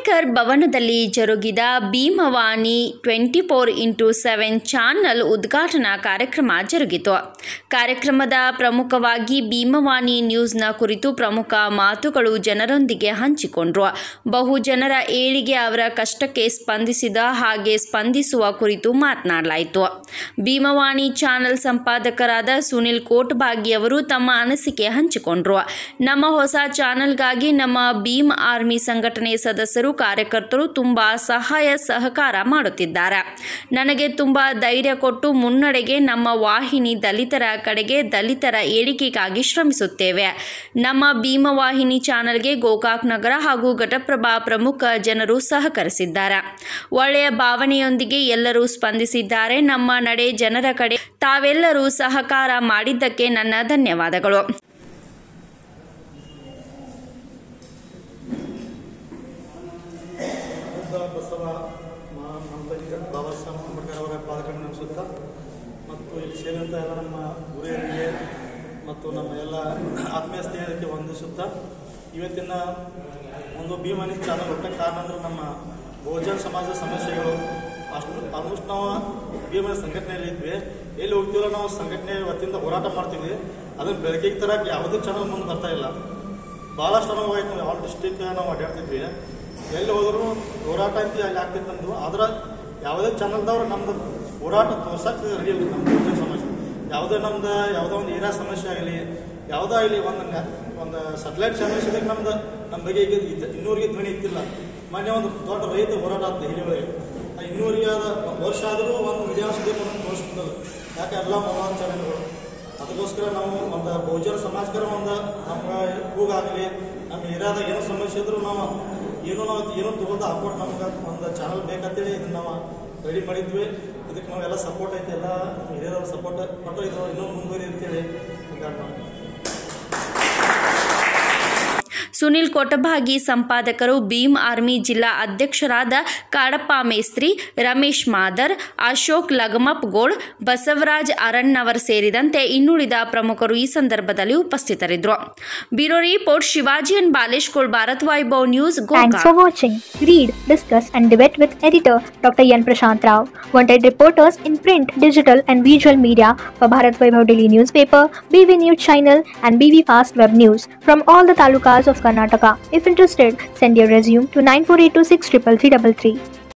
ಅಂಬೇಡ್ಕರ್ ಭವನದಲ್ಲಿ ಜರುಗಿದ Bheemavani twenty four into seven channel ಉದ್ಘಾಟನಾ ಕಾರ್ಯಕ್ರಮ ಜರುಗಿತು ಕಾರ್ಯಕ್ರಮದ ಪ್ರಮುಖವಾಗಿ ಭೀಮವಾಣಿ ನ್ಯೂಸ್ನ ಕುರಿತು ಪ್ರಮುಖ ಮಾತುಗಳು ಜನರೊಂದಿಗೆ ಹಂಚಿಕೊಂಡ್ರು ಬಹು ಜನರ ಏಳಿಗೆ ಅವರ ಕಷ್ಟಕ್ಕೆ ಸ್ಪಂದಿಸಿದ ಹಾಗೆ ಸ್ಪಂದಿಸುವ ಕುರಿತು ಮಾತನಾಡಲಾಯಿತು ಭೀಮವಾಣಿ ಚಾನಲ್ ಸಂಪಾದಕರಾದ ಸುನಿಲ್ ಕೋಟ್ಬಾಗಿ ಅವರು ತಮ್ಮ ಅನಿಸಿಕೆ ಹಂಚಿಕೊಂಡ್ರು ನಮ್ಮ ಹೊಸ ಚಾನಲ್ಗಾಗಿ ನಮ್ಮ ಭೀಮ್ ಆರ್ಮಿ ಸಂಘಟನೆ ಸದಸ್ಯರು ಕಾರ್ಯಕರ್ತರು ತುಂಬ ಸಹಾಯ ಸಹಕಾರ ಮಾಡುತ್ತಿದ್ದಾರೆ ನನಗೆ ತುಂಬ ಧೈರ್ಯ ಕೊಟ್ಟು ಮುನ್ನಡೆಗೆ ನಮ್ಮ ವಾಹಿನಿ ದಲಿತರ ಕಡೆಗೆ ದಲಿತರ ಏಳಿಗೆಗಾಗಿ ಶ್ರಮಿಸುತ್ತೇವೆ ನಮ್ಮ ಭೀಮವಾಹಿನಿ ಚಾನಲ್ಗೆ ಗೋಕಾಕ್ ನಗರ ಹಾಗೂ ಘಟಪ್ರಭಾ ಪ್ರಮುಖ ಜನರು ಸಹಕರಿಸಿದ್ದಾರೆ ಒಳ್ಳೆಯ ಭಾವನೆಯೊಂದಿಗೆ ಎಲ್ಲರೂ ಸ್ಪಂದಿಸಿದ್ದಾರೆ ನಮ್ಮ ನಡೆ ಜನರ ಕಡೆ ತಾವೆಲ್ಲರೂ ಸಹಕಾರ ಮಾಡಿದ್ದಕ್ಕೆ ನನ್ನ ಧನ್ಯವಾದಗಳು ಬುದ್ಧ ಬಸವ ಮ- ಮಂತಲಿಗ ಬಾಬಾ ಸಾಹೇಬ್ ಅಂಬೇಡ್ಕರ್ ಅವರ ಪಾದಕಗಳನ್ನು ನಮಿಸುತ್ತಾ ಮತ್ತು ಇಲ್ಲಿ ಸೇರಿದಂಥ ಎಲ್ಲ ನಮ್ಮ ಗುರಿಯರಿಗೆ ಮತ್ತು ನಮ್ಮ ಎಲ್ಲ ಆತ್ಮೀಯ ಸ್ನೇಹಿತರಿಗೆ ವಂದಿಸುತ್ತಾ ಇವತ್ತಿನ ಒಂದು ಭೀಮನಿ ಚಾನಲ್ ಹುಟ್ಟಕ್ಕೆ ಕಾರಣ ಅಂದ್ರೆ ನಮ್ಮ ಬಹುಜನ ಸಮಾಜದ ಸಮಸ್ಯೆಗಳು ಅಷ್ಟು ಆಲ್ಮೋಸ್ಟ್ ನಾವು ಭೀಮನ ಸಂಘಟನೆಯಲ್ಲಿ ಇದ್ವಿ ಎಲ್ಲಿ ಹೋಗ್ತೀವಲ್ಲ ನಾವು ಸಂಘಟನೆ ವತಿಯಿಂದ ಹೋರಾಟ ಮಾಡ್ತೀವಿ ಅದನ್ನು ಬೆಳಕಿಗೆ ತರಕ್ಕೆ ಯಾವುದೇ ಚಾನಲ್ ಮುಂದೆ ಬರ್ತಾ ಇಲ್ಲ ಭಾಳಷ್ಟು ಅನುಭವ ಆಯ್ತು ನಾವು ಯಾವ ಡಿಸ್ಟಿಕ್ ನಾವು ಅಡ್ಡಾಡ್ತಿದ್ವಿ ಎಲ್ಲಿ ಹೋದ್ರು ಹೋರಾಟ ಅಂತ ಅಲ್ಲಿ ಆಗ್ತಿತ್ತು ನಮ್ದು ಆದ್ರೆ ಯಾವುದೇ ಚಾನಲ್ದವ್ರು ನಮ್ದು ಹೋರಾಟ ತೋರ್ಸಕ್ಕೆ ರೆಡಿ ಇಲ್ಲ ನಮ್ಮ ಬಹುಜನ ಸಮಾಜ ಯಾವುದೇ ನಮ್ದು ಯಾವುದೋ ಒಂದು ಏರಿಯಾ ಸಮಸ್ಯೆ ಆಗಲಿ ಯಾವುದೋ ಆಗಲಿ ಒಂದು ನ್ಯಾ- ಒಂದು ಸೆಟಲೈಟ್ ಚಾನಲ್ಸ್ ಇದಕ್ಕೆ ನಮ್ದು ನಮ್ಮ ಬಗ್ಗೆ ಈಗ ಇದ್ದ ಇನ್ನೂರಿಗೆ ಧ್ವನಿ ಇತ್ತಿಲ್ಲ ಮೊನ್ನೆ ಒಂದು ದೊಡ್ಡ ರೈತ ಹೋರಾಟ ಆಗ್ತದೆ ಇಲ್ಲಿ ಒಳಗೆ ಆ ಇನ್ನೂರಿಗೆ ಆದ ಒಂದು ವರ್ಷ ಆದರೂ ಒಂದು ಮೀಡಿಯಾ ಸುದ್ದಿ ನಮ್ಗೆ ತೋರಿಸ್ಬಿಟ್ಟಲ್ಲ ಯಾಕೆ ಎಲ್ಲ ಮೊಬೈಲ್ ಚಾನಲ್ಗಳು ಅದಕ್ಕೋಸ್ಕರ ನಾವು ಒಂದು ಬಹುಜನ ಸಮಾಜಕರ ಒಂದು ನಮ್ಗೆ ಕೂಗಾಗಲಿ ನಮ್ಮ ಏರಿಯಾದಾಗ ಏನೋ ಸಮಸ್ಯೆ ಇದ್ರು ನಾವು ಏನೋ ನಾವು ಏನೋ ತಗೊಂಡು ಹಾಕೊಂಡು ನಮ್ಗೆ ಒಂದು ಚಾನಲ್ ಬೇಕಂತೇಳಿ ಇದನ್ನ ನಾವು ರೆಡಿ ಮಾಡಿದ್ವಿ ಇದಕ್ಕೆ ನಾವೆಲ್ಲ ಸಪೋರ್ಟ್ ಐತೆ ಎಲ್ಲ ಹಿರಿಯರವ್ರ ಸಪೋರ್ಟ್ ಕೊಟ್ಟು ಇದು ಇನ್ನೂ ಮುಂದುವರಿ ಅಂತೇಳಿ ಉದ್ಘಾಟನೆ ಮಾಡ್ತೀವಿ ಸುನಿಲ್ ಕೊಟಭಾಗಿ ಸಂಪಾದಕರು ಭೀಮ್ ಆರ್ಮಿ ಜಿಲ್ಲಾ ಅಧ್ಯಕ್ಷರಾದ ಕಾಡಪ್ಪ ಮೇಸ್ತ್ರಿ ರಮೇಶ್ ಮಾದರ್ ಅಶೋಕ್ ಲಗಮಪ್ಗೋಳ್ ಬಸವರಾಜ್ ಅರಣ್ಣವರ್ ಸೇರಿದಂತೆ ಇನ್ನುಳಿದ ಪ್ರಮುಖರು ಈ ಸಂದರ್ಭದಲ್ಲಿ ಉಪಸ್ಥಿತರಿದ್ದರು bureau report Shivaji and Baleshkol Bharat Vaibhav news Thanks ಗೋಕಾ for watching. Read, discuss, and debate with editor Dr. Yan Prashant Rao. Wanted reporters in print, digital, and visual media for Bharat Vaibhav Daily Newspaper, BV News Channel, and BV Fast Web News from all the talukas of Karnataka. If interested, send your resume to 9482633333.